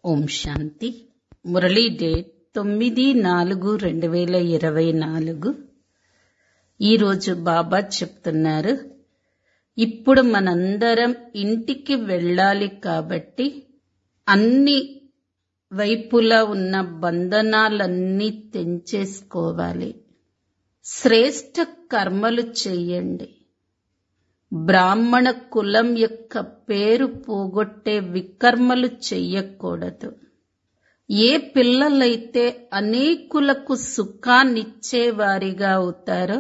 ఓం శాంతి Murali date తొమ్మిది నాలుగు రెండు వేల ఇరవై నాలుగు ఈరోజు బాబా చెప్తున్నారు ఇప్పుడు మనందరం ఇంటికి వెళ్ళాలి కాబట్టి అన్ని వైపులా ఉన్న బంధనాలన్నీ తెంచేసుకోవాలి శ్రేష్ఠ కర్మలు చెయ్యండి బ్రాహ్మణ కులం యొక్క పేరు పోగొట్టే వికర్మలు చెయ్యకూడదు ఏ పిల్లలైతే అనేకులకు సుఖాన్నిచ్చేవారిగా అవుతారో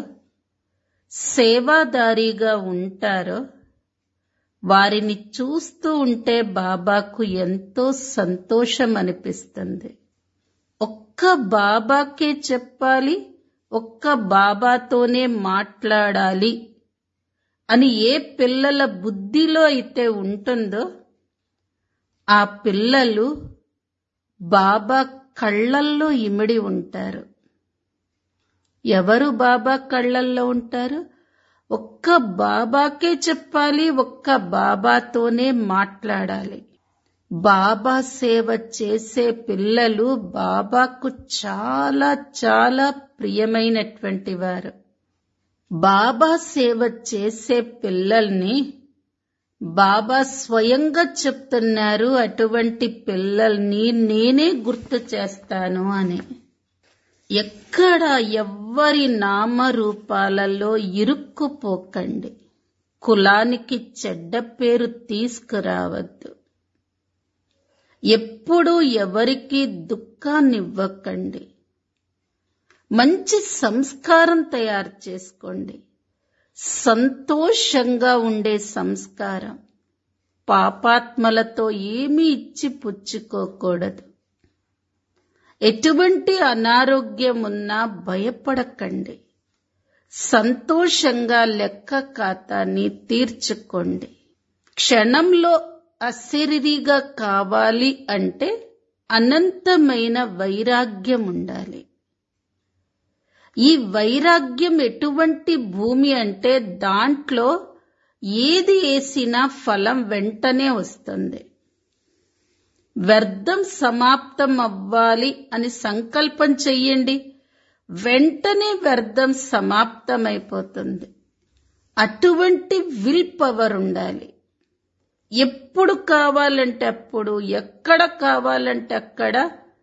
సేవాదారిగా ఉంటారో వారిని చూస్తూ ఉంటే బాబాకు ఎంతో సంతోషం అనిపిస్తుంది ఒక్క బాబాకే చెప్పాలి ఒక్క బాబాతోనే మాట్లాడాలి అని ఏ పిల్లల బుద్ధిలో అయితే ఉంటుందో ఆ పిల్లలు బాబా కళ్ళల్లో ఇమిడి ఉంటారు ఎవరు బాబా కళ్ళల్లో ఉంటారు ఒక్క బాబాకే చెప్పాలి ఒక్క బాబాతోనే మాట్లాడాలి బాబా సేవ చేసే పిల్లలు బాబాకు చాలా చాలా ప్రియమైనటువంటి వారు బాబా సేవ చేసే పిల్లల్ని బాబా స్వయంగా చెప్తున్నారు అటువంటి పిల్లల్ని నేనే గుర్తు చేస్తాను అని ఎక్కడ ఎవ్వరి నామరూపాలలో ఇరుక్కుపోకండి కులానికి చెడ్డ పేరు తీసుకురావద్దు ఎప్పుడూ ఎవరికి దుఃఖాన్నివ్వకండి మంచి సంస్కారం తయారు చేసుకోండి సంతోషంగా ఉండే సంస్కారం పాపాత్మలతో ఏమీ ఇచ్చి పుచ్చుకోకూడదు ఎటువంటి అనారోగ్యం ఉన్నా భయపడకండి సంతోషంగా లెక్క ఖాతాని తీర్చుకోండి క్షణంలో అశరీరిగా కావాలి అంటే అనంతమైన వైరాగ్యం ఉండాలి ఈ వైరాగ్యం ఎటువంటి భూమి అంటే దాంట్లో ఏది వేసినా ఫలం వెంటనే వస్తుంది వ్యర్థం సమాప్తం అవ్వాలి అని సంకల్పం చెయ్యండి వెంటనే వ్యర్థం సమాప్తమైపోతుంది అటువంటి విల్ పవర్ ఉండాలి ఎప్పుడు కావాలంటే అప్పుడు ఎక్కడ కావాలంటే అక్కడ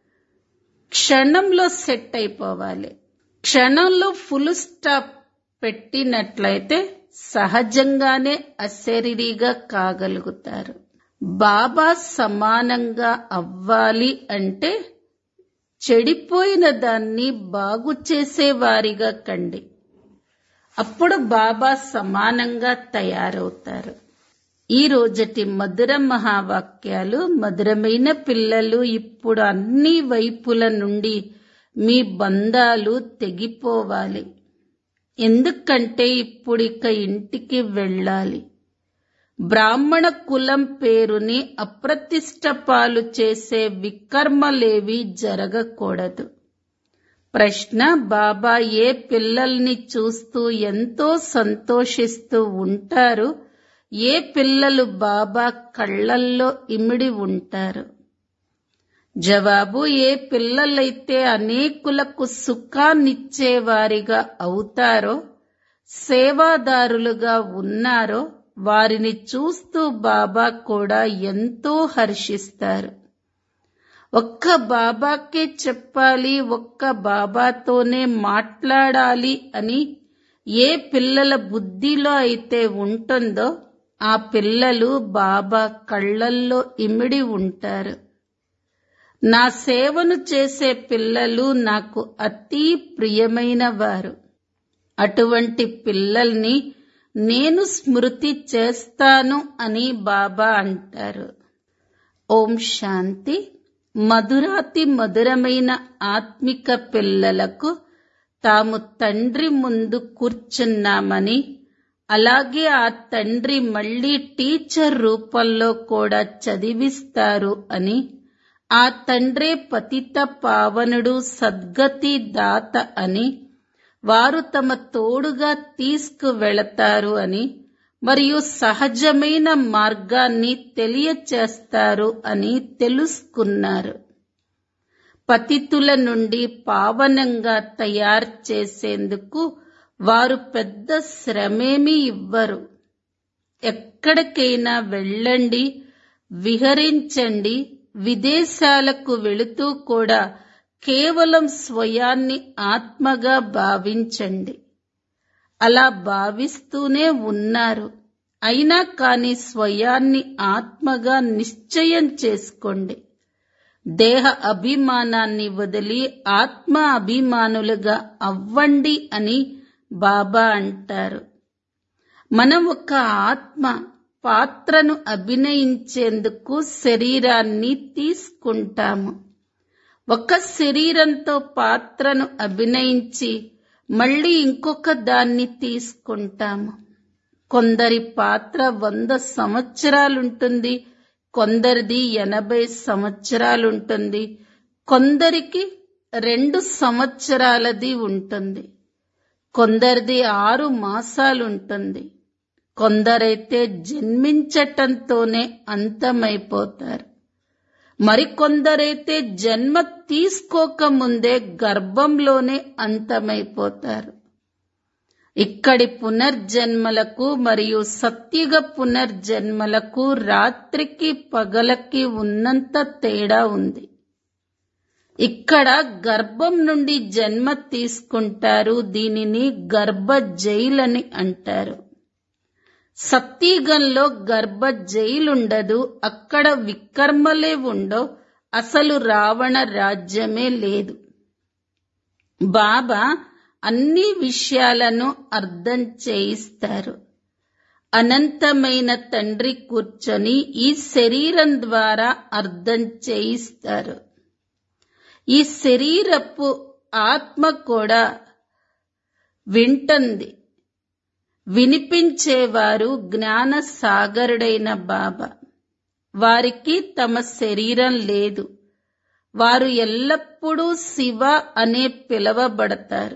క్షణంలో సెట్ అయిపోవాలి క్షణంలో ఫుల్ స్టాప్ పెట్టినట్లయితే సహజంగానే అశరీరిగా కాగలుగుతారు బాబా సమానంగా అవ్వాలి అంటే చెడిపోయిన దాన్ని బాగు చేసేవారిగా కండి అప్పుడు బాబా సమానంగా తయారవుతారు ఈ రోజటి మధుర మహావాక్యాలు మధురమైన పిల్లలు ఇప్పుడు అన్ని వైపుల నుండి మీ బంధాలు తెగిపోవాలి ఎందుకంటే ఇప్పుడిక ఇంటికి వెళ్ళాలి బ్రాహ్మణ కులం పేరుని అప్రతిష్ట పాలు చేసే వికర్మలేవి జరగకూడదు ప్రశ్న బాబా ఏ పిల్లల్ని చూస్తూ ఎంతో సంతోషిస్తూ ఉంటారు ఏ పిల్లలు బాబా కళ్ళల్లో ఇమిడి ఉంటారు జవాబు ఏ పిల్లలైతే అనేకులకు సుఖాన్నిచ్చేవారిగా అవుతారో సేవాదారులుగా ఉన్నారో వారిని చూస్తూ బాబా కూడా ఎంతో హర్షిస్తారు ఒక్క బాబాకే చెప్పాలి ఒక్క బాబాతోనే మాట్లాడాలి అని ఏ పిల్లల బుద్ధిలో అయితే ఉంటుందో ఆ పిల్లలు బాబా కళ్ళల్లో ఇమిడి ఉంటారు నా సేవను చేసే పిల్లలు నాకు అతి ప్రియమైన వారు అటువంటి పిల్లల్ని నేను స్మృతి చేస్తాను అని బాబా అంటారు ఓం శాంతి మధురాతి మధురమైన ఆత్మిక పిల్లలకు తాము తండ్రి ముందు కూర్చున్నామని అలాగే ఆ తండ్రి మళ్ళీ టీచర్ రూపంలో కూడా చదివిస్తారు అని ఆ తండ్రే పతిత పావనుడు సద్గతి దాత అని వారు తమ తోడుగా తీసుకువెళతారు అని మరియు సహజమైన మార్గాన్ని తెలియచేస్తారు అని తెలుసుకున్నారు పతితుల నుండి పావనంగా తయారు చేసేందుకు వారు పెద్ద శ్రమేమీ ఇవ్వరు ఎక్కడికైనా వెళ్ళండి విహరించండి విదేశాలకు వెళుతూ కూడా కేవలం స్వయాన్ని ఆత్మగా భావించండి అలా భావిస్తూనే ఉన్నారు అయినా కాని స్వయాన్ని ఆత్మగా నిశ్చయం చేసుకోండి దేహ అభిమానాన్ని వదిలి ఆత్మ అభిమానులుగా అవ్వండి అని బాబా అంటారు మనం ఒక ఆత్మ పాత్రను అభినయించేందుకు శరీరాన్ని తీసుకుంటాము ఒక శరీరంతో పాత్రను అభినయించి మళ్ళీ ఇంకొక దాన్ని తీసుకుంటాము కొందరి పాత్ర వంద సంవత్సరాలుంటుంది కొందరిది ఎనభై సంవత్సరాలుంటుంది కొందరికి రెండు సంవత్సరాలది ఉంటుంది కొందరిది ఆరు మాసాలుంటుంది కొందరైతే జన్మించటంతోనే అంతమైపోతారు మరికొందరైతే జన్మ తీసుకోకముందే గర్భంలోనే అంతమైపోతారు ఇక్కడి పునర్జన్మలకు మరియు సత్యుగ పునర్జన్మలకు రాత్రికి పగలకి ఉన్నంత తేడా ఉంది ఇక్కడ గర్భం నుండి జన్మ తీసుకుంటారు దీనిని గర్భ జైలని అంటారు సత్యగంలో గర్భ జైలుండదు అక్కడ వికర్మలే ఉండో అసలు రావణ రాజ్యమే లేదు బాబా అన్ని విషయాలను అర్థం చేయిస్తారు అనంతమైన తండ్రి కూర్చొని ఈ శరీరం ద్వారా అర్థం చేయిస్తారు ఈ శరీరపు ఆత్మ కూడా వింటుంది వినిపించేవారు జ్ఞాన సాగరుడైన బాబా వారికి తమ శరీరం లేదు వారు ఎల్లప్పుడూ శివ అనే పిలవబడతారు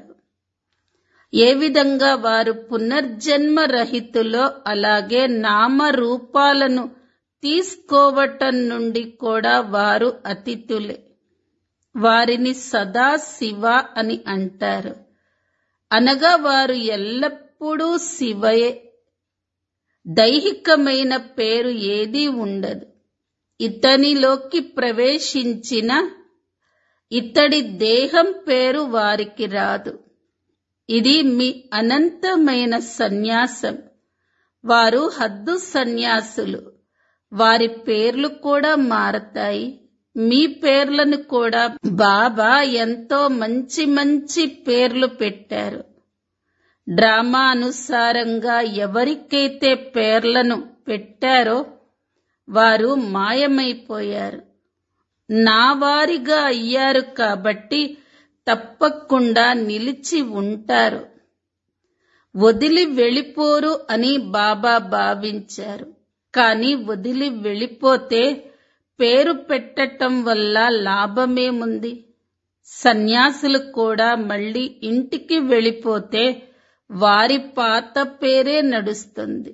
ఏ విధంగా వారు పునర్జన్మ రహితులో అలాగే నామరూపాలను తీసుకోవటం నుండి కూడా వారు అతిథులే వారిని సదా శివ అని అంటారు అనగా వారు ఎల్లప్పుడూ శివయే దైహికమైన పేరు ఏదీ ఉండదు ఇతనిలోకి ప్రవేశించిన ఇతడి దేహం పేరు వారికి రాదు ఇది మీ అనంతమైన సన్యాసం వారు హద్దు సన్యాసులు వారి పేర్లు కూడా మారతాయి మీ పేర్లను కూడా బాబా ఎంతో మంచి మంచి పేర్లు పెట్టారు డ్రామా అనుసారంగా ఎవరికైతే పేర్లను పెట్టారో వారు మాయమైపోయారు నా వారిగా అయ్యారు కాబట్టి తప్పకుండా నిలిచి ఉంటారు వదిలి వెళ్ళిపోరు అని బాబా భావించారు కానీ వదిలి వెళ్ళిపోతే పేరు పెట్టటం వల్ల లాభమేముంది సన్యాసులు కూడా మళ్ళీ ఇంటికి వెళ్ళిపోతే వారి పాత పేరే నడుస్తుంది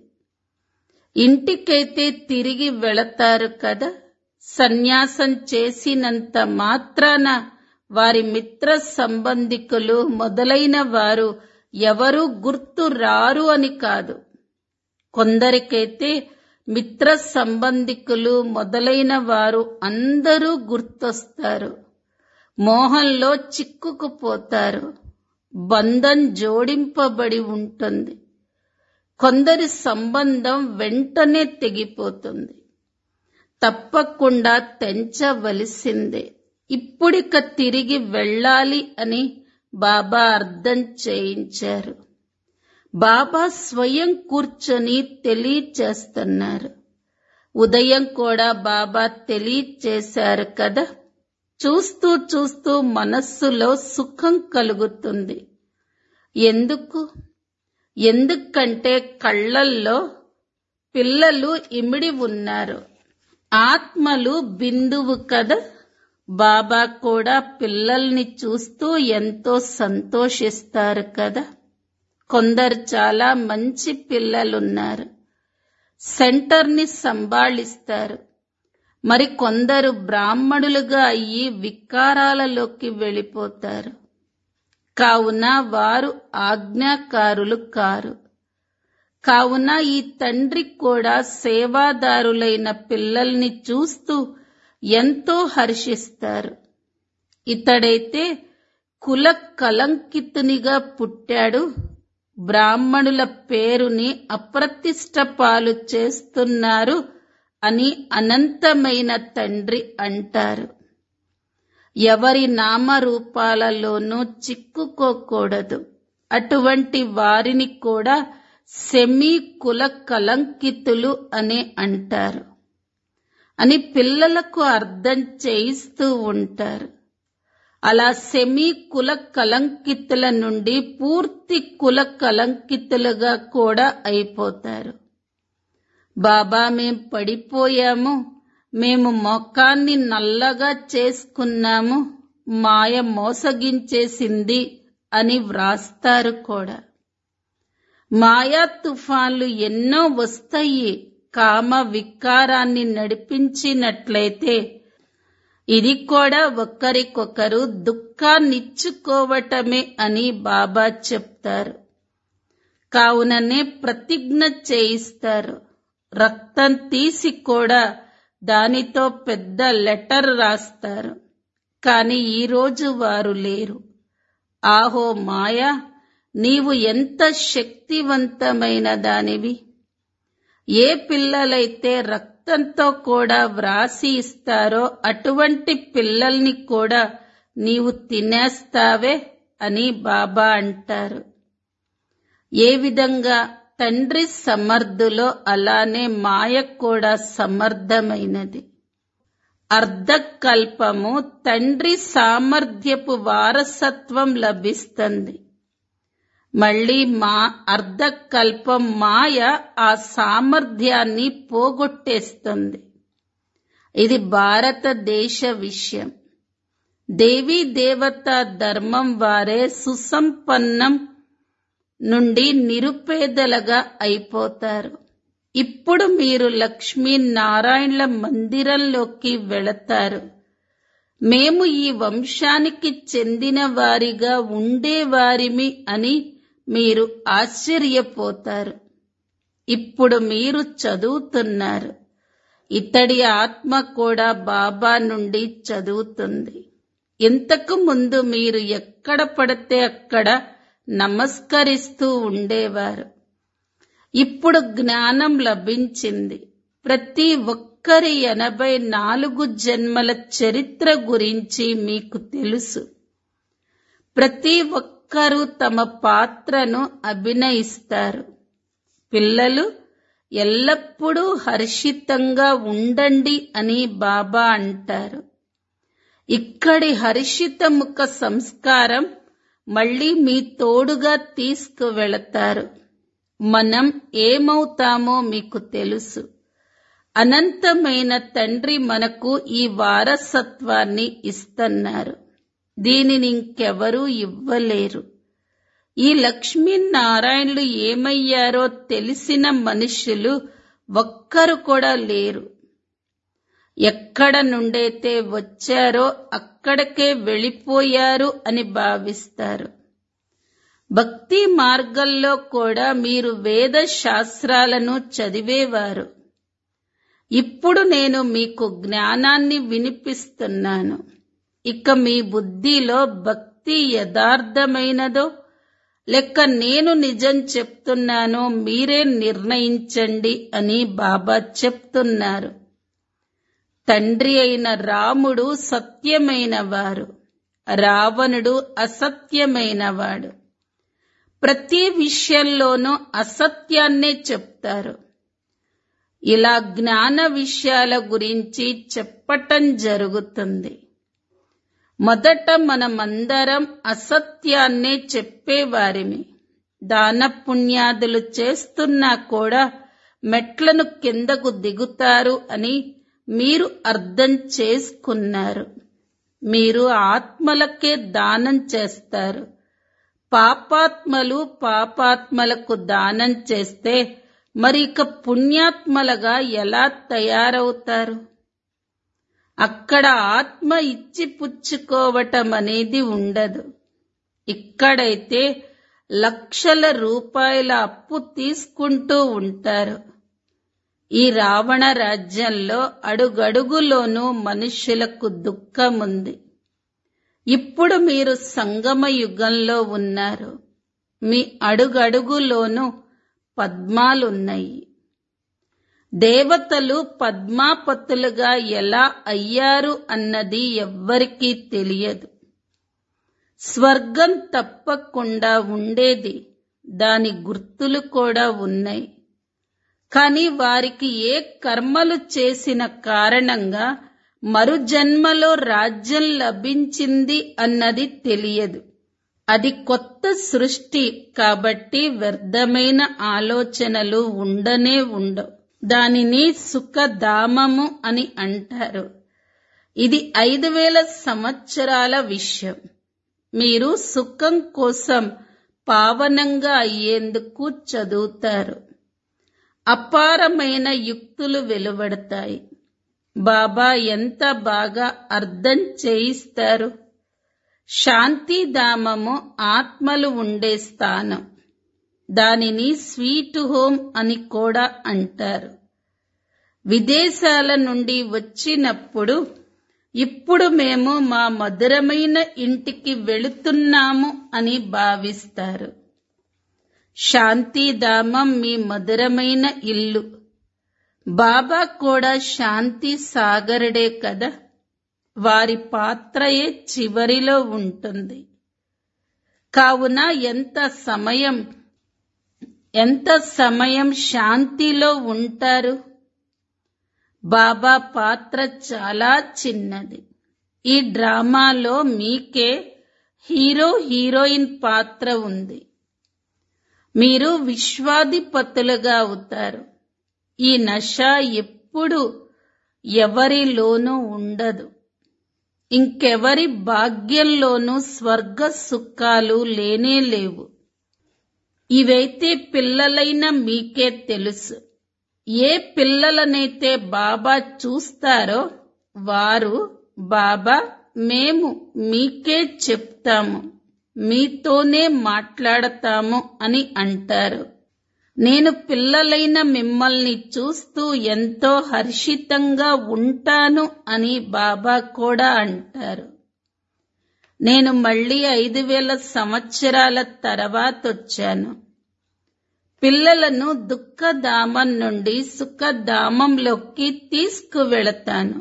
ఇంటికైతే తిరిగి వెళతారు కదా సన్యాసం చేసినంత మాత్రాన వారి మిత్ర సంబంధికులు మొదలైన వారు ఎవరు గుర్తు రారు అని కాదు కొందరికైతే మిత్ర సంబంధికులు మొదలైన వారు అందరూ గుర్తొస్తారు మోహంలో చిక్కుకుపోతారు బంధం జోడింపబడి ఉంటుంది కొందరి సంబంధం వెంటనే తెగిపోతుంది తప్పకుండా తెంచవలసిందే ఇప్పుడిక తిరిగి వెళ్ళాలి అని బాబా అర్థం చేయించారు బాబా స్వయం కూర్చొని తెలియచేస్తున్నారు ఉదయం కూడా బాబా తెలియచేశారు కదా చూస్తూ చూస్తూ మనస్సులో సుఖం కలుగుతుంది ఎందుకు ఎందుకంటే కళ్ళల్లో పిల్లలు ఇమిడి ఉన్నారు ఆత్మలు బిందువు కదా బాబా కూడా పిల్లల్ని చూస్తూ ఎంతో సంతోషిస్తారు కదా కొందరు చాలా మంచి పిల్లలున్నారు సెంటర్ని సంభాళిస్తారు మరి కొందరు బ్రాహ్మణులుగా అయ్యి వికారాలలోకి వెళ్ళిపోతారు కావున వారు ఆజ్ఞాకారులు కారు కావున ఈ తండ్రి కూడా సేవాదారులైన పిల్లల్ని చూస్తూ ఎంతో హర్షిస్తారు ఇతడైతే కుల కలంకితునిగా పుట్టాడు బ్రాహ్మణుల పేరుని అప్రతిష్ట పాలు చేస్తున్నారు అని అనంతమైన తండ్రి అంటారు ఎవరి నామరూపాలలోనూ చిక్కుకోకూడదు అటువంటి వారిని కూడా సెమీ కుల కలంకితులు అని అంటారు అని పిల్లలకు అర్థం చేయిస్తూ ఉంటారు అలా సెమీ కుల కలంకితుల నుండి పూర్తి కుల కలంకితులుగా కూడా అయిపోతారు బాబా మేం పడిపోయాము మేము మొఖాన్ని నల్లగా చేసుకున్నాము మాయ మోసగించేసింది అని వ్రాస్తారు కూడా మాయా తుఫాన్లు ఎన్నో వస్తాయి కామ వికారాన్ని నడిపించినట్లయితే ఇది కూడా ఒకరికొకరు దుఃఖాన్నిచ్చుకోవటమే అని బాబా చెప్తారు కావుననే ప్రతిజ్ఞ చేయిస్తారు రక్తం తీసి కూడా దానితో పెద్ద లెటర్ రాస్తారు కాని ఈరోజు వారు లేరు ఆహో మాయా నీవు ఎంత శక్తివంతమైన దానివి ఏ పిల్లలైతే రక్తంతో కూడా వ్రాసి ఇస్తారో అటువంటి పిల్లల్ని కూడా నీవు తినేస్తావే అని బాబా అంటారు ఏ విధంగా తండ్రి సమర్థులో అలానే మాయ కూడా సమర్థమైనది అర్ధకల్పము తండ్రి సామర్థ్యపు వారసత్వం లభిస్తుంది మళ్ళీ మా అర్ధకల్పం మాయ ఆ సామర్థ్యాన్ని పోగొట్టేస్తుంది ఇది భారతదేశ విషయం దేవీ దేవత ధర్మం వారే సుసంపన్నం నుండి నిరుపేదలుగా అయిపోతారు ఇప్పుడు మీరు లక్ష్మీ నారాయణల మందిరంలోకి వెళతారు మేము ఈ వంశానికి చెందిన వారిగా ఉండేవారిమి అని మీరు ఆశ్చర్యపోతారు ఇప్పుడు మీరు చదువుతున్నారు ఇతడి ఆత్మ కూడా బాబా నుండి చదువుతుంది ఇంతకు ముందు మీరు ఎక్కడ పడితే అక్కడ నమస్కరిస్తూ ఉండేవారు ఇప్పుడు జ్ఞానం లభించింది ప్రతి ఒక్కరి ఎనభై నాలుగు జన్మల చరిత్ర గురించి మీకు తెలుసు ప్రతి ఒక్కరూ తమ పాత్రను అభినయిస్తారు పిల్లలు ఎల్లప్పుడూ హర్షితంగా ఉండండి అని బాబా అంటారు ఇక్కడి హర్షిత ముఖ సంస్కారం మళ్ళీ మీ తోడుగా తీసుకువెళతారు మనం ఏమవుతామో మీకు తెలుసు అనంతమైన తండ్రి మనకు ఈ వారసత్వాన్ని ఇస్తున్నారు దీనిని ఇంకెవరూ ఇవ్వలేరు ఈ లక్ష్మీనారాయణులు ఏమయ్యారో తెలిసిన మనుషులు ఒక్కరు కూడా లేరు ఎక్కడ నుండైతే వచ్చారో అక్కడికే వెళ్ళిపోయారు అని భావిస్తారు భక్తి మార్గంలో కూడా మీరు వేద శాస్త్రాలను చదివేవారు ఇప్పుడు నేను మీకు జ్ఞానాన్ని వినిపిస్తున్నాను ఇక మీ బుద్ధిలో భక్తి యథార్థమైనదో లెక్క నేను నిజం చెప్తున్నానో మీరే నిర్ణయించండి అని బాబా చెప్తున్నారు తండ్రి అయిన రాముడు సత్యమైన వారు రావణుడు అసత్యమైనవాడు ప్రతి విషయంలోనూ అసత్యాన్నే చెప్తారు ఇలా జ్ఞాన విషయాల గురించి చెప్పటం జరుగుతుంది మొదట మనమందరం అసత్యాన్నే చెప్పేవారిమి దాన పుణ్యాదులు చేస్తున్నా కూడా మెట్లను కిందకు దిగుతారు అని మీరు అర్థం చేసుకున్నారు మీరు ఆత్మలకే దానం చేస్తారు పాపాత్మలు పాపాత్మలకు దానం చేస్తే మరి ఇక పుణ్యాత్మలుగా ఎలా తయారవుతారు అక్కడ ఆత్మ ఇచ్చి పుచ్చుకోవటం అనేది ఉండదు ఇక్కడైతే లక్షల రూపాయల అప్పు తీసుకుంటూ ఉంటారు ఈ రావణ రాజ్యంలో అడుగడుగులోనూ మనుష్యులకు దుఃఖముంది ఇప్పుడు మీరు సంగమ యుగంలో ఉన్నారు మీ అడుగడుగులోనూ పద్మాలున్నాయి దేవతలు పద్మాపతులుగా ఎలా అయ్యారు అన్నది ఎవ్వరికీ తెలియదు స్వర్గం తప్పకుండా ఉండేది దాని గుర్తులు కూడా ఉన్నాయి కాని వారికి ఏ కర్మలు చేసిన కారణంగా మరు జన్మలో రాజ్యం లభించింది అన్నది తెలియదు అది కొత్త సృష్టి కాబట్టి వ్యర్థమైన ఆలోచనలు ఉండనే ఉండవు దానిని సుఖధామము అని అంటారు ఇది ఐదు వేల సంవత్సరాల విషయం మీరు సుఖం కోసం పావనంగా అయ్యేందుకు చదువుతారు అపారమైన యుక్తులు వెలువడతాయి బాబా ఎంత బాగా అర్థం చేయిస్తారు శాంతిధామము ఆత్మలు ఉండే స్థానం దానిని స్వీట్ హోమ్ అని కూడా అంటారు విదేశాల నుండి వచ్చినప్పుడు ఇప్పుడు మేము మా మధురమైన ఇంటికి వెళుతున్నాము అని భావిస్తారు శాంతిధామం మీ మధురమైన ఇల్లు బాబా కూడా శాంతి సాగరుడే కదా వారి పాత్రయే చివరిలో ఉంటుంది కావున ఎంత సమయం ఎంత సమయం శాంతిలో ఉంటారు బాబా పాత్ర చాలా చిన్నది ఈ డ్రామాలో మీకే హీరో హీరోయిన్ పాత్ర ఉంది మీరు విశ్వాధిపతులుగా అవుతారు ఈ నష ఎప్పుడు ఎవరిలోనూ ఉండదు ఇంకెవరి భాగ్యంలోనూ స్వర్గ సుఖాలు లేనే లేవు ఇవైతే పిల్లలైన మీకే తెలుసు ఏ పిల్లలనైతే బాబా చూస్తారో వారు బాబా మేము మీకే చెప్తాము మీతోనే మాట్లాడతాము అని అంటారు నేను పిల్లలైన మిమ్మల్ని చూస్తూ ఎంతో హర్షితంగా ఉంటాను అని బాబా కూడా అంటారు నేను మళ్ళీ ఐదు వేల సంవత్సరాల తర్వాత వచ్చాను పిల్లలను దుఃఖధామం నుండి సుఖధామంలోకి తీసుకువెళతాను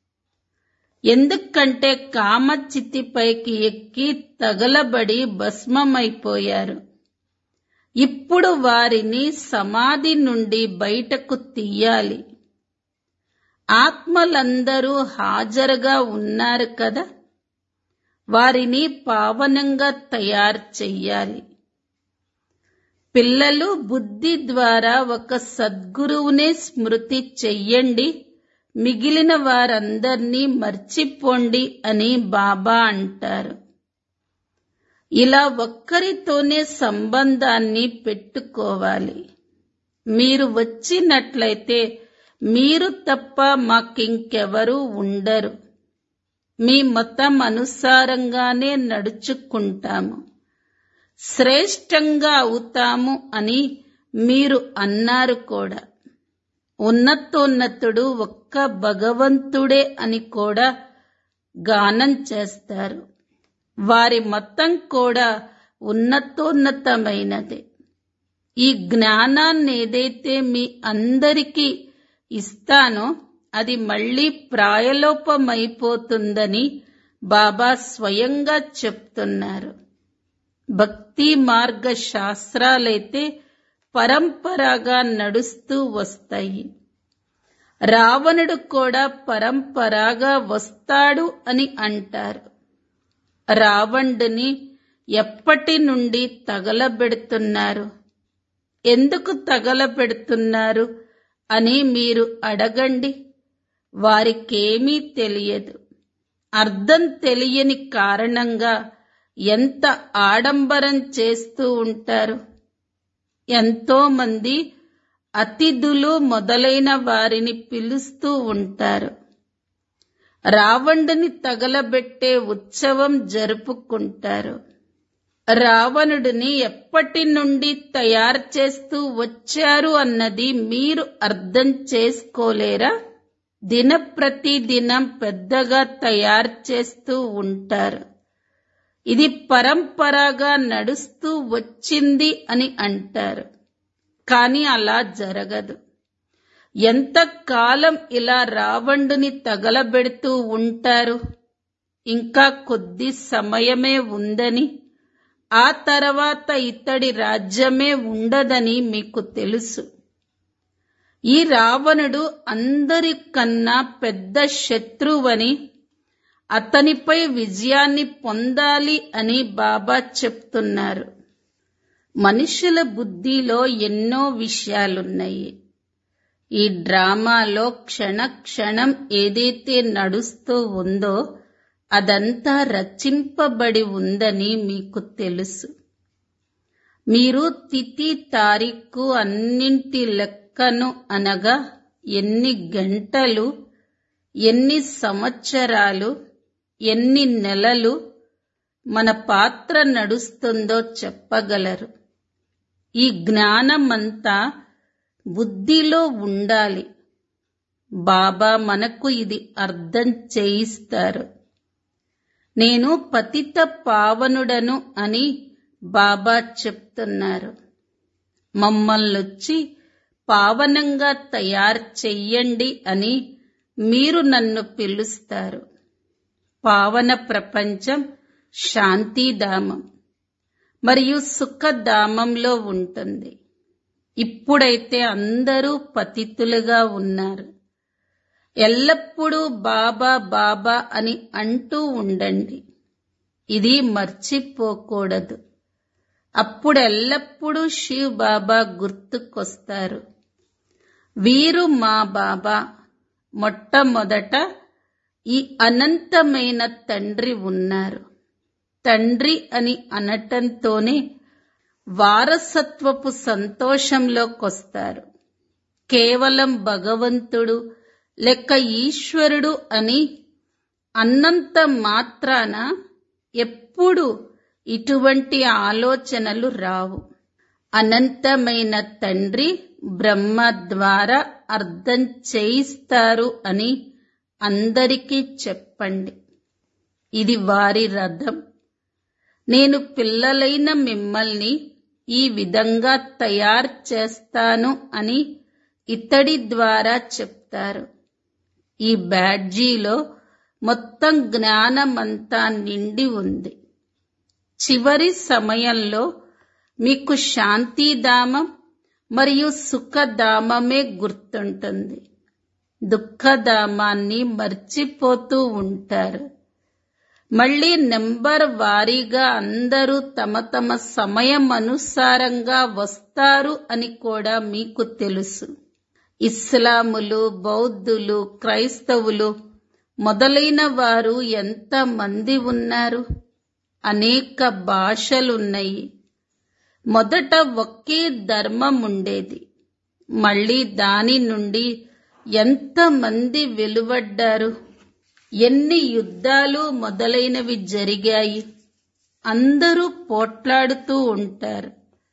ఎందుకంటే కామచితిపైకి ఎక్కి తగలబడి భస్మమైపోయారు ఇప్పుడు వారిని సమాధి నుండి బయటకు తీయాలి ఆత్మలందరూ హాజరుగా ఉన్నారు కదా వారిని పావనంగా తయారు చెయ్యాలి పిల్లలు బుద్ధి ద్వారా ఒక సద్గురువునే స్మృతి చెయ్యండి మిగిలిన వారందర్నీ మర్చిపోండి అని బాబా అంటారు ఇలా ఒక్కరితోనే సంబంధాన్ని పెట్టుకోవాలి మీరు వచ్చినట్లయితే మీరు తప్ప మాకింకెవరూ ఉండరు మీ మతం అనుసారంగానే నడుచుకుంటాము శ్రేష్టంగా అవుతాము అని మీరు అన్నారు కూడా ఉన్నతోన్నతుడు ఒక్క భగవంతుడే అని కూడా గానం చేస్తారు వారి మతం కూడా ఉన్నతోన్నతమైనదే ఈ జ్ఞానాన్ని ఏదైతే మీ అందరికీ ఇస్తానో అది మళ్ళీ ప్రాయలోపమైపోతుందని బాబా స్వయంగా చెప్తున్నారు భక్తి మార్గ శాస్త్రాలైతే పరంపరగా నడుస్తూ వస్తాయి రావణుడు కూడా పరంపరాగా వస్తాడు అని అంటారు రావణుడిని ఎప్పటి నుండి తగలబెడుతున్నారు ఎందుకు తగలబెడుతున్నారు అని మీరు అడగండి వారికేమీ తెలియదు అర్థం తెలియని కారణంగా ఎంత ఆడంబరం చేస్తూ ఉంటారు ఎంతో మంది అతిథులు మొదలైన వారిని పిలుస్తూ ఉంటారు రావణుడిని తగలబెట్టే ఉత్సవం జరుపుకుంటారు రావణుడిని ఎప్పటి నుండి తయారు చేస్తూ వచ్చారు అన్నది మీరు అర్థం చేసుకోలేరా దినప్రతి దినం పెద్దగా తయారు చేస్తూ ఉంటారు ఇది పరంపరగా నడుస్తూ వచ్చింది అని అంటారు కానీ అలా జరగదు ఎంతకాలం ఇలా రావణుని తగలబెడుతూ ఉంటారు ఇంకా కొద్ది సమయమే ఉందని ఆ తర్వాత ఇతడి రాజ్యమే ఉండదని మీకు తెలుసు ఈ రావణుడు అందరికన్నా పెద్ద శత్రువని అతనిపై విజయాన్ని పొందాలి అని బాబా చెప్తున్నారు మనుషుల బుద్ధిలో ఎన్నో విషయాలున్నాయి ఈ డ్రామాలో క్షణ క్షణం ఏదైతే నడుస్తూ ఉందో అదంతా రచింపబడి ఉందని మీకు తెలుసు మీరు తిథి తారీఖు అన్నింటి లెక్కను అనగా ఎన్ని గంటలు ఎన్ని సంవత్సరాలు ఎన్ని నెలలు మన పాత్ర నడుస్తుందో చెప్పగలరు ఈ జ్ఞానమంతా బుద్ధిలో ఉండాలి బాబా మనకు ఇది అర్థం చేయిస్తారు నేను పతిత పావనుడను అని బాబా చెప్తున్నారు మమ్మల్నొచ్చి పావనంగా తయారు చెయ్యండి అని మీరు నన్ను పిలుస్తారు పావన ప్రపంచం శాంతిధామం మరియు సుఖధామంలో ఉంటుంది ఇప్పుడైతే అందరూ పతితులుగా ఉన్నారు ఎల్లప్పుడూ బాబా బాబా అని అంటూ ఉండండి ఇది మర్చిపోకూడదు అప్పుడు ఎల్లప్పుడూ శివ్ బాబా గుర్తుకొస్తారు వీరు మా బాబా మొట్టమొదట ఈ అనంతమైన తండ్రి ఉన్నారు తండ్రి అని అనటంతోనే వారసత్వపు సంతోషంలోకొస్తారు కేవలం భగవంతుడు లెక్క ఈశ్వరుడు అని అన్నంత మాత్రాన ఎప్పుడు ఇటువంటి ఆలోచనలు రావు అనంతమైన తండ్రి బ్రహ్మ ద్వారా అర్థం చేయిస్తారు అని అందరికీ చెప్పండి ఇది వారి రథం నేను పిల్లలైన మిమ్మల్ని ఈ విధంగా తయారు చేస్తాను అని ఇతడి ద్వారా చెప్తారు ఈ బ్యాడ్జీలో మొత్తం జ్ఞానమంతా నిండి ఉంది చివరి సమయంలో మీకు శాంతిధామం మరియు సుఖధామమే గుర్తుంటుంది దుఃఖధామాన్ని మర్చిపోతూ ఉంటారు మళ్ళీ నెంబర్ వారీగా అందరూ తమ తమ సమయం అనుసారంగా వస్తారు అని కూడా మీకు తెలుసు ఇస్లాములు బౌద్ధులు క్రైస్తవులు మొదలైన వారు ఎంత మంది ఉన్నారు అనేక భాషలున్నాయి మొదట ఒకే ధర్మం ఉండేది మళ్ళీ దాని నుండి ఎంతమంది వెలువడ్డారు ఎన్ని యుద్ధాలు మొదలైనవి జరిగాయి అందరూ పోట్లాడుతూ ఉంటారు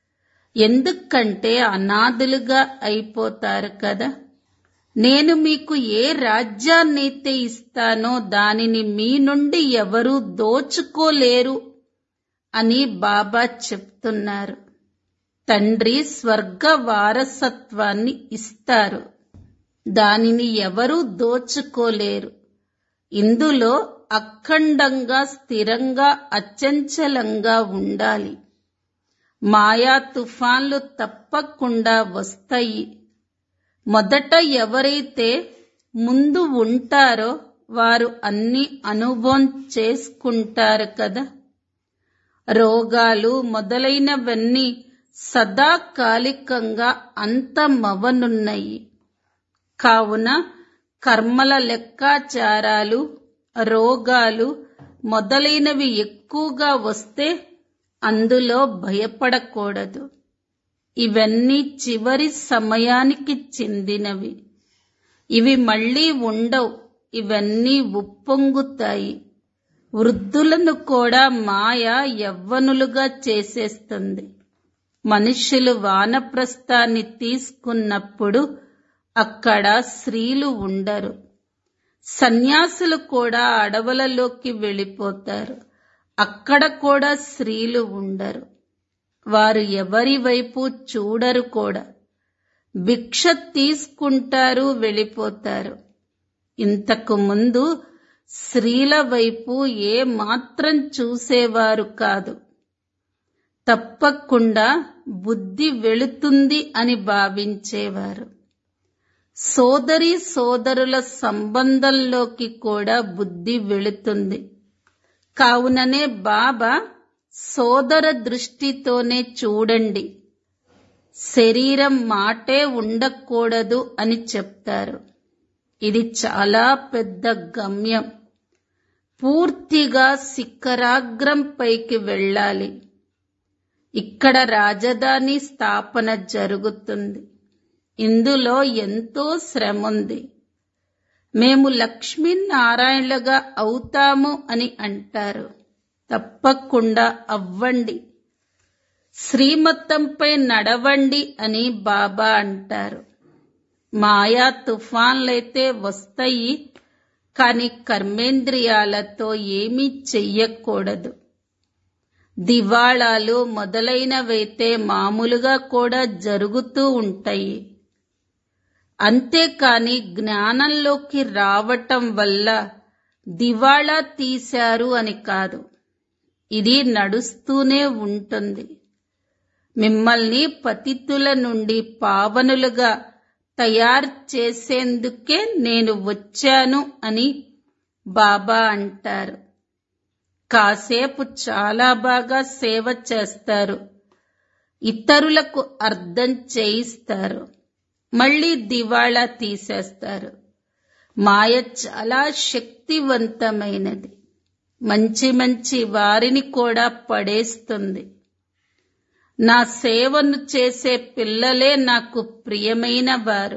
ఎందుకంటే అనాథులుగా అయిపోతారు కదా నేను మీకు ఏ రాజ్యాన్నైతే ఇస్తానో దానిని మీ నుండి ఎవరూ దోచుకోలేరు అని బాబా చెప్తున్నారు తండ్రి స్వర్గ వారసత్వాన్ని ఇస్తారు దానిని ఎవరూ దోచుకోలేరు ఇందులో అఖండంగా స్థిరంగా అచంచలంగా ఉండాలి మాయా తుఫాన్లు తప్పకుండా వస్తాయి మొదట ఎవరైతే ముందు ఉంటారో వారు అన్ని అనుభవం చేసుకుంటారు కదా రోగాలు మొదలైనవన్నీ సదాకాలికంగా అంతమవనున్నాయి కావున కర్మల లెక్కాచారాలు రోగాలు మొదలైనవి ఎక్కువగా వస్తే అందులో భయపడకూడదు ఇవన్నీ చివరి సమయానికి చెందినవి ఇవి మళ్ళీ ఉండవు ఇవన్నీ ఉప్పొంగుతాయి వృద్ధులను కూడా మాయ యవ్వనులుగా చేసేస్తుంది మనుష్యులు వానప్రస్థాన్ని తీసుకున్నప్పుడు అక్కడ స్త్రీలు ఉండరు సన్యాసులు కూడా అడవులలోకి వెళ్ళిపోతారు అక్కడ కూడా స్త్రీలు ఉండరు వారు ఎవరి వైపు చూడరు కూడా భిక్ష తీసుకుంటారు వెళ్ళిపోతారు ఇంతకు ముందు స్త్రీల వైపు ఏ మాత్రం చూసేవారు కాదు తప్పకుండా బుద్ధి వెళుతుంది అని భావించేవారు సోదరి సోదరుల సంబంధంలోకి కూడా బుద్ధి వెళుతుంది కావుననే బాబా సోదర దృష్టితోనే చూడండి శరీరం మాటే ఉండకూడదు అని చెప్తారు ఇది చాలా పెద్ద గమ్యం పూర్తిగా శిఖరాగ్రం పైకి వెళ్ళాలి ఇక్కడ రాజధాని స్థాపన జరుగుతుంది ఇందులో ఎంతో శ్రముంది మేము లక్ష్మీనారాయణలుగా అవుతాము అని అంటారు తప్పకుండా అవ్వండి శ్రీమతంపై నడవండి అని బాబా అంటారు మాయా తుఫాన్లైతే వస్తాయి కాని కర్మేంద్రియాలతో ఏమీ చెయ్యకూడదు దివాళాలు మొదలైనవైతే మామూలుగా కూడా జరుగుతూ ఉంటాయి అంతేకాని జ్ఞానంలోకి రావటం వల్ల దివాళా తీశారు అని కాదు ఇది నడుస్తూనే ఉంటుంది మిమ్మల్ని పతితుల నుండి పావనులుగా తయారు చేసేందుకే నేను వచ్చాను అని బాబా అంటారు కాసేపు చాలా బాగా సేవ చేస్తారు ఇతరులకు అర్థం చేయిస్తారు మళ్ళీ దివాళా తీసేస్తారు మాయ చాలా శక్తివంతమైనది మంచి మంచి వారిని కూడా పడేస్తుంది నా సేవను చేసే పిల్లలే నాకు ప్రియమైన వారు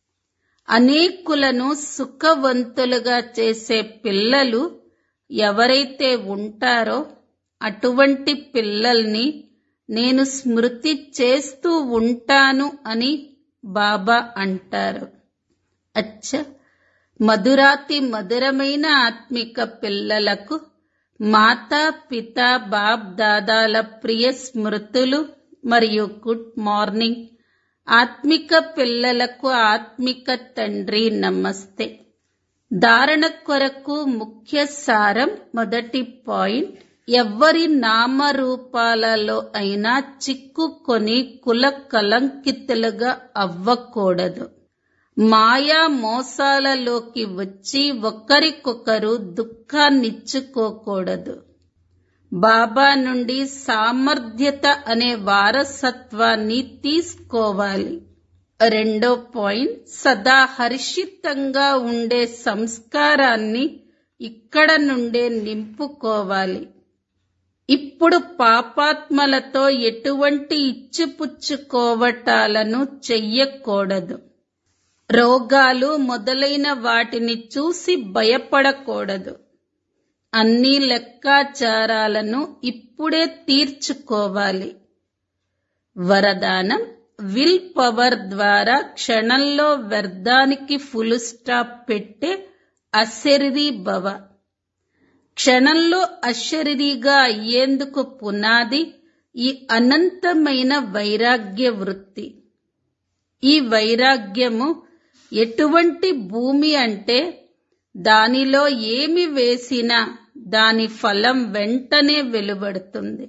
అనేకులను సుఖవంతులుగా చేసే పిల్లలు ఎవరైతే ఉంటారో అటువంటి పిల్లల్ని నేను స్మృతి చేస్తూ ఉంటాను అని బాబా అంటారు అచ్చ మధురాతి మధురమైన ఆత్మిక పిల్లలకు మాతా పిత బాప్ దాదాల ప్రియ స్మృతులు మరియు గుడ్ మార్నింగ్ ఆత్మిక పిల్లలకు ఆత్మిక తండ్రి నమస్తే ధారణ కొరకు ముఖ్య సారం మొదటి పాయింట్ ఎవ్వరి నామరూపాలలో అయినా చిక్కుకొని కుల కలంకితులుగా అవ్వకూడదు మాయా మోసాలలోకి వచ్చి ఒకరికొకరు దుఃఖాన్నిచ్చుకోకూడదు బాబా నుండి సామర్థ్యత అనే వారసత్వాన్ని తీసుకోవాలి రెండో పాయింట్ సదా హర్షితంగా ఉండే సంస్కారాన్ని ఇక్కడ నుండే నింపుకోవాలి ఇప్పుడు పాపాత్మలతో ఎటువంటి ఇచ్చిపుచ్చుకోవటాలను చెయ్యకూడదు రోగాలు మొదలైన వాటిని చూసి భయపడకూడదు అన్ని లెక్కాచారాలను ఇప్పుడే తీర్చుకోవాలి వరదానం విల్ పవర్ ద్వారా క్షణంలో వ్యర్థానికి ఫుల్ స్టాప్ పెట్టే అశరీరీ భవ క్షణంలో అశరీరిగా అయ్యేందుకు పునాది ఈ అనంతమైన వైరాగ్య వృత్తి ఈ వైరాగ్యము ఎటువంటి భూమి అంటే దానిలో ఏమి వేసినా దాని ఫలం వెంటనే వెలువడుతుంది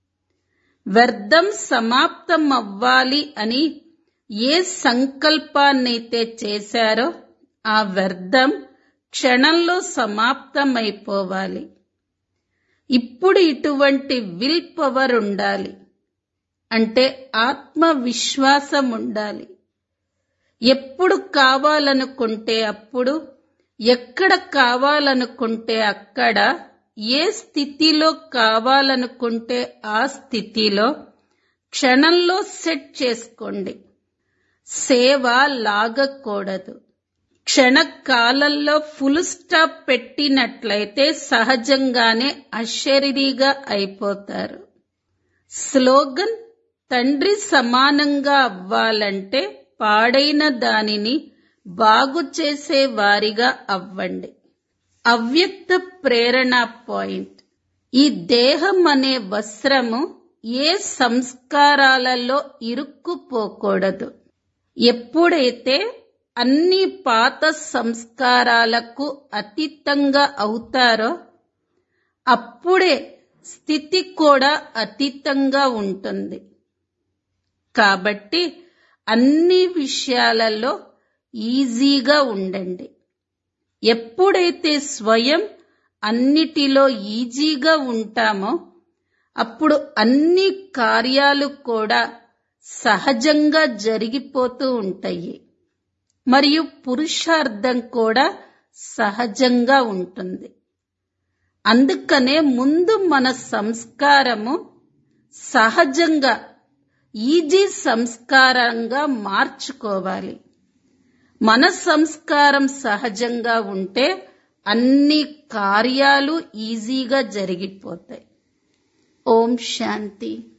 వ్యర్థం సమాప్తం అవ్వాలి అని ఏ సంకల్పాన్నైతే చేశారో ఆ వ్యర్థం క్షణంలో సమాప్తమైపోవాలి ఇప్పుడు ఇటువంటి విల్ పవర్ ఉండాలి అంటే ఆత్మవిశ్వాసం ఉండాలి ఎప్పుడు కావాలనుకుంటే అప్పుడు ఎక్కడ కావాలనుకుంటే అక్కడ ఏ స్థితిలో కావాలనుకుంటే ఆ స్థితిలో క్షణంలో సెట్ చేసుకోండి సేవ లాగకూడదు క్షణకాలంలో ఫుల్ స్టాప్ పెట్టినట్లయితే సహజంగానే అశరీరిగా అయిపోతారు స్లోగన్ తండ్రి సమానంగా అవ్వాలంటే పాడైన దానిని బాగు చేసే వారిగా అవ్వండి అవ్యక్త ప్రేరణ పాయింట్ ఈ దేహం అనే వస్త్రము ఏ సంస్కారాలలో ఇరుక్కుపోకూడదు ఎప్పుడైతే అన్ని పాత సంస్కారాలకు అతీతంగా అవుతారో అప్పుడే స్థితి కూడా అతీతంగా ఉంటుంది కాబట్టి అన్ని విషయాలలో ఈజీగా ఉండండి ఎప్పుడైతే స్వయం అన్నిటిలో ఈజీగా ఉంటామో అప్పుడు అన్ని కార్యాలు కూడా సహజంగా జరిగిపోతూ ఉంటాయి మరియు పురుషార్థం కూడా సహజంగా ఉంటుంది అందుకనే ముందు మన సంస్కారము సహజంగా ఈజీ సంస్కారంగా మార్చుకోవాలి మన సంస్కారం సహజంగా ఉంటే అన్ని కార్యాలు ఈజీగా జరిగిపోతాయి ఓం శాంతి